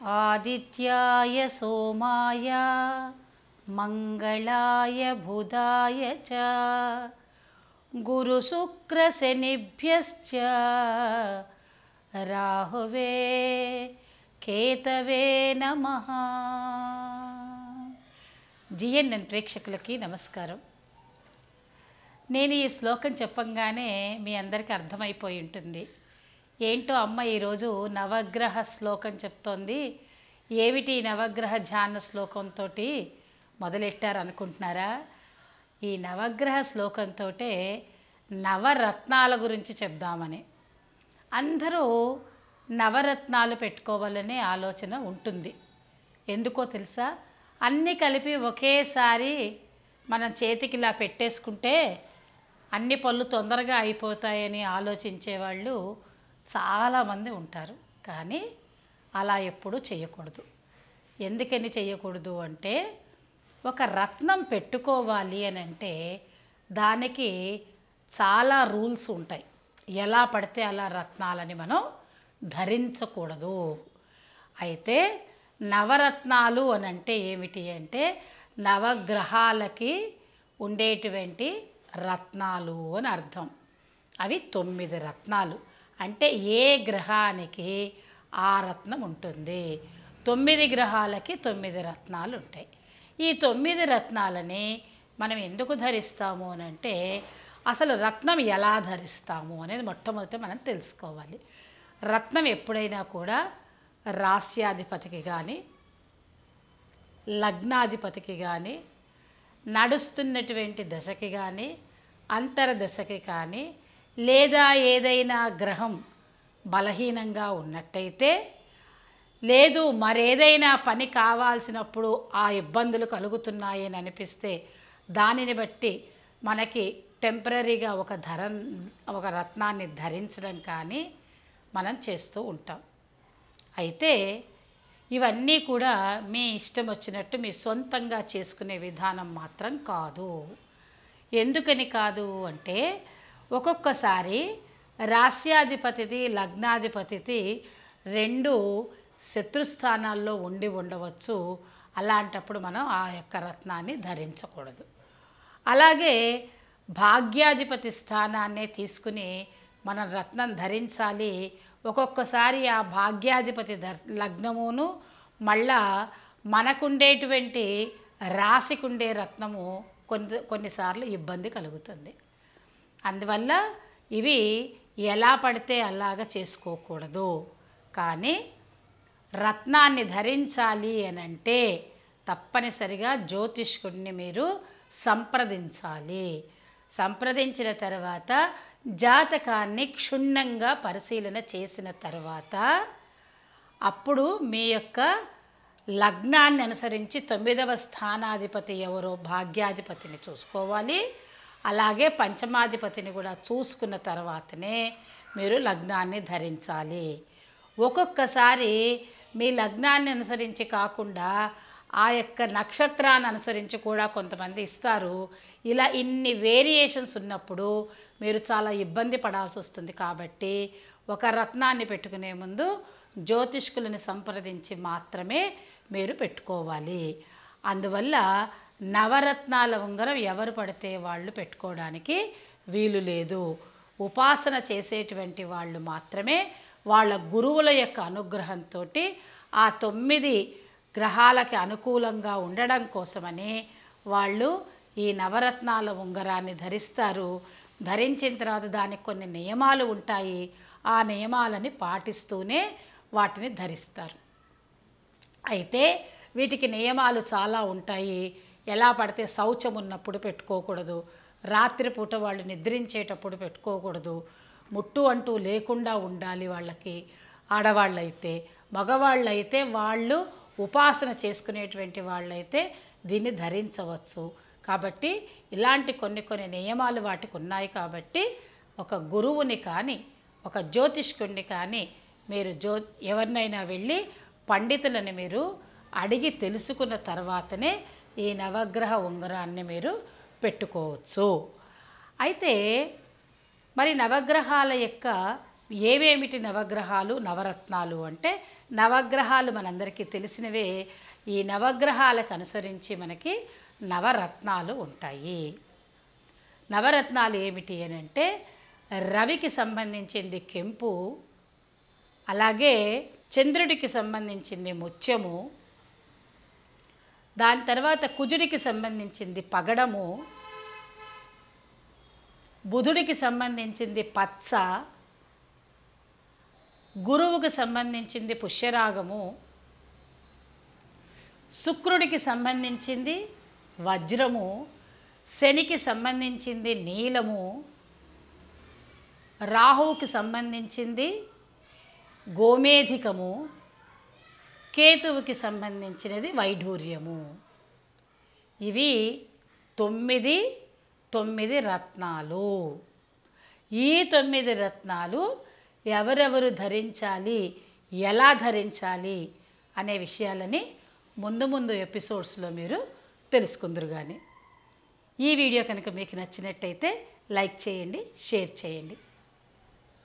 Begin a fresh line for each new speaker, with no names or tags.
ఆదిత్యాయ సోమాయ మంగళాయ బుధాయ చ గురుశుక్రశనిభ్యశ్చ రాహువే కేతవే నమ జిఎన్ఎన్ ప్రేక్షకులకి నమస్కారం నేను ఈ శ్లోకం చెప్పంగానే మీ అందరికీ అర్థమైపోయి ఉంటుంది ఏంటో అమ్మ ఈరోజు నవగ్రహ శ్లోకం చెప్తోంది ఏమిటి ఈ నవగ్రహ ధ్యాన శ్లోకంతో మొదలెట్టారు అనుకుంటున్నారా ఈ నవగ్రహ శ్లోకంతో నవరత్నాల గురించి చెప్దామని అందరూ నవరత్నాలు పెట్టుకోవాలనే ఆలోచన ఉంటుంది ఎందుకో తెలుసా అన్నీ కలిపి ఒకేసారి మనం చేతికి ఇలా పెట్టేసుకుంటే అన్ని పళ్ళు తొందరగా అయిపోతాయని ఆలోచించే వాళ్ళు చాలామంది ఉంటారు కానీ అలా ఎప్పుడూ చేయకూడదు ఎందుకని చేయకూడదు అంటే ఒక రత్నం పెట్టుకోవాలి అని అంటే దానికి చాలా రూల్స్ ఉంటాయి ఎలా పడితే అలా రత్నాలని మనం ధరించకూడదు అయితే నవరత్నాలు అని అంటే ఏమిటి అంటే నవగ్రహాలకి ఉండేటువంటి రత్నాలు అని అర్థం అవి తొమ్మిది రత్నాలు అంటే ఏ గ్రహానికి ఆ రత్నం ఉంటుంది తొమ్మిది గ్రహాలకి తొమ్మిది రత్నాలు ఉంటాయి ఈ తొమ్మిది రత్నాలని మనం ఎందుకు ధరిస్తాము అని అంటే అసలు రత్నం ఎలా ధరిస్తాము అనేది మొట్టమొదట మనం తెలుసుకోవాలి రత్నం ఎప్పుడైనా కూడా రాస్యాధిపతికి కానీ లగ్నాధిపతికి కానీ నడుస్తున్నటువంటి దశకి కానీ అంతర్దశకి కానీ లేదా ఏదైనా గ్రహం బలహీనంగా ఉన్నట్టయితే లేదు మరేదైనా పని కావాల్సినప్పుడు ఆ ఇబ్బందులు కలుగుతున్నాయని అనిపిస్తే దానిని బట్టి మనకి టెంపరీగా ఒక ధర ఒక రత్నాన్ని ధరించడం కానీ మనం చేస్తూ ఉంటాం అయితే ఇవన్నీ కూడా మీ ఇష్టం వచ్చినట్టు మీ సొంతంగా చేసుకునే విధానం మాత్రం కాదు ఎందుకని కాదు అంటే ఒక్కొక్కసారి రాస్యాధిపతిది లగ్నాధిపతిది రెండు శత్రుస్థానాల్లో ఉండి ఉండవచ్చు అలాంటప్పుడు మనం ఆ యొక్క రత్నాన్ని ధరించకూడదు అలాగే భాగ్యాధిపతి స్థానాన్నే తీసుకుని మనం రత్నం ధరించాలి ఒక్కొక్కసారి ఆ భాగ్యాధిపతి దర్ లగ్నమును మళ్ళా మనకుండేటువంటి రాశికుండే రత్నము కొన్ని కొన్నిసార్లు ఇబ్బంది కలుగుతుంది అందువల్ల ఇవి ఎలా పడితే అలాగా చేసుకోకూడదు కానీ రత్నాన్ని ధరించాలి అని అంటే తప్పనిసరిగా జ్యోతిష్కుడిని మీరు సంప్రదించాలి సంప్రదించిన తర్వాత జాతకాన్ని క్షుణ్ణంగా పరిశీలన చేసిన తర్వాత అప్పుడు మీ యొక్క లగ్నాన్ని అనుసరించి తొమ్మిదవ స్థానాధిపతి ఎవరో భాగ్యాధిపతిని చూసుకోవాలి అలాగే పంచమాధిపతిని కూడా చూసుకున్న తర్వాతనే మీరు లగ్నాన్ని ధరించాలి ఒక్కొక్కసారి మీ లగ్నాన్ని అనుసరించి కాకుండా ఆ యొక్క నక్షత్రాన్ని అనుసరించి కూడా కొంతమంది ఇస్తారు ఇలా ఇన్ని వేరియేషన్స్ ఉన్నప్పుడు మీరు చాలా ఇబ్బంది పడాల్సి వస్తుంది కాబట్టి ఒక రత్నాన్ని పెట్టుకునే ముందు జ్యోతిష్కులను సంప్రదించి మాత్రమే మీరు పెట్టుకోవాలి అందువల్ల నవరత్నాల ఉంగరం ఎవరు పడితే వాళ్ళు పెట్టుకోవడానికి వీలు లేదు ఉపాసన చేసేటువంటి వాళ్ళు మాత్రమే వాళ్ళ గురువుల యొక్క అనుగ్రహంతో ఆ తొమ్మిది గ్రహాలకి అనుకూలంగా ఉండడం కోసమని వాళ్ళు ఈ నవరత్నాల ఉంగరాన్ని ధరిస్తారు ధరించిన తర్వాత దానికి కొన్ని నియమాలు ఉంటాయి ఆ నియమాలని పాటిస్తూనే వాటిని ధరిస్తారు అయితే వీటికి నియమాలు చాలా ఉంటాయి ఎలా పడితే శౌచం ఉన్నప్పుడు పెట్టుకోకూడదు రాత్రిపూట వాళ్ళు నిద్రించేటప్పుడు పెట్టుకోకూడదు ముట్టు అంటూ లేకుండా ఉండాలి వాళ్ళకి ఆడవాళ్ళైతే మగవాళ్ళైతే వాళ్ళు ఉపాసన చేసుకునేటువంటి వాళ్ళైతే దీన్ని ధరించవచ్చు కాబట్టి ఇలాంటి కొన్ని కొన్ని నియమాలు వాటికి ఉన్నాయి కాబట్టి ఒక గురువుని కానీ ఒక జ్యోతిష్కుడిని కానీ మీరు జ్యో ఎవరినైనా వెళ్ళి పండితులని మీరు అడిగి తెలుసుకున్న తర్వాతనే ఈ నవగ్రహ ఉంగరాన్ని మీరు పెట్టుకోవచ్చు అయితే మరి నవగ్రహాల యొక్క ఏవేమిటి నవగ్రహాలు నవరత్నాలు అంటే నవగ్రహాలు మనందరికీ తెలిసినవే ఈ నవగ్రహాలకు అనుసరించి మనకి నవరత్నాలు ఉంటాయి నవరత్నాలు ఏమిటి అని అంటే రవికి సంబంధించింది కెంపు అలాగే చంద్రుడికి సంబంధించింది ముత్యము దాని తర్వాత కుజుడికి సంబంధించింది పగడము బుధుడికి సంబంధించింది పచ్చ గురువుకి సంబంధించింది పుష్యరాగము శుక్రుడికి సంబంధించింది వజ్రము శనికి సంబంధించింది నీలము రాహువుకి సంబంధించింది గోమేధికము కేతువుకి సంబంధించినది వైఢూర్యము ఇవి తొమ్మిది తొమ్మిది రత్నాలు ఈ తొమ్మిది రత్నాలు ఎవరెవరు ధరించాలి ఎలా ధరించాలి అనే విషయాలని ముందు ముందు ఎపిసోడ్స్లో మీరు తెలుసుకుందరు కానీ ఈ వీడియో కనుక మీకు నచ్చినట్టయితే లైక్ చేయండి షేర్ చేయండి